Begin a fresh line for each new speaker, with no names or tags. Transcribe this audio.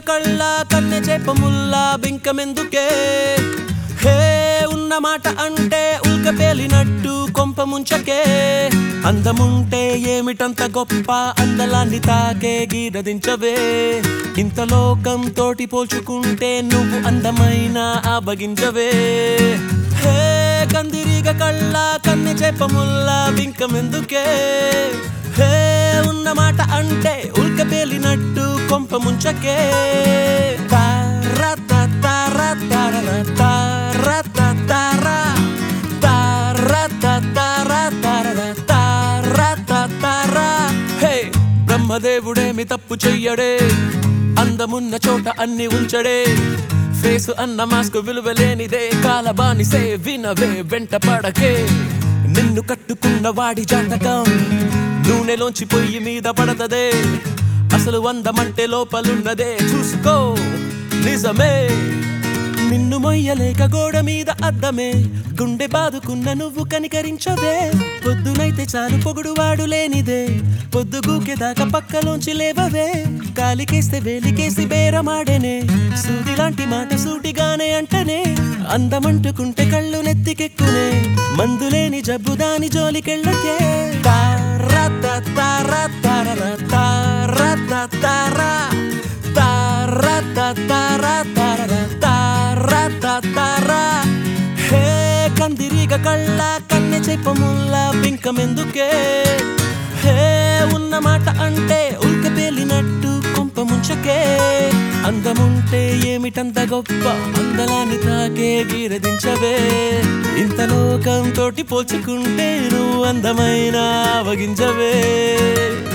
కళ్ళ కన్నె చేప ముల్లా బింకమెందుకే హే ఉన్న మాట అంటే ఉల్క పేలినట్టు కొంప ముంచకే అందముంటే ఏమిటంత గొప్ప అందలాన్ని తాకే గీరదించవే ఇంత లోకం తోటి పోల్చుకుంటే నువ్వు అందమైన ఆబగించవే హే కందిరీగ కళ్ళ కన్నె చేప ముల్లా బింకమెందుకే హే ఉన్న మాట అంటే ఉల్క పేలినట్టు కొంప ముంచకే తారా తారా తారా తారా తారా తారా తారా తారా తారా తారా హే బ్రహ్మదేవుడేమి తప్పు చెయ్యడే అందమున్న చోట అన్ని ఉంచడే ఫేసు అన్న మాస్క్ విలువలేనిదే కాలబానిసే వినవే వెంట పడకే నిన్ను కట్టుకున్న వాడి జాతకం నూనెలోంచి పొయ్యి మీద పడతదే అసలు వందమంటే లోపలున్నదే చూసుకో నిజమే నిన్ను మొయ్యలేక గోడ మీద అద్దమే గుండె బాదుకున్న నువ్వు కనికరించవే పొద్దునైతే చాలు పొగుడువాడు లేనిదే పొద్దు గూకెదాకా పక్కలోంచి లేవవే కాలికేస్తే వేలికేసి బేరమాడేనే సూది లాంటి మాట సూటిగానే అంటనే అందమంటుకుంటే కళ్ళు నెత్తికెక్కునే మందులేని జబ్బు దాని జోలికెళ్ళకే తారా తారా తారా తారా తారా తారా తారా తారా తారా తారా హే కందిరీగ కళ్ళ కన్నె చెప్పముల్ల బింకమెందుకే హే ఉన్న మాట అంటే ఉల్క పేలినట్టు కొంప ముంచకే అందముంటే ఏమిటంత గొప్ప అందలాన్ని తాకే గీరదించవే ఇంత లోకం తోటి పోల్చుకుంటే నువ్వు అందమైన అవగించవే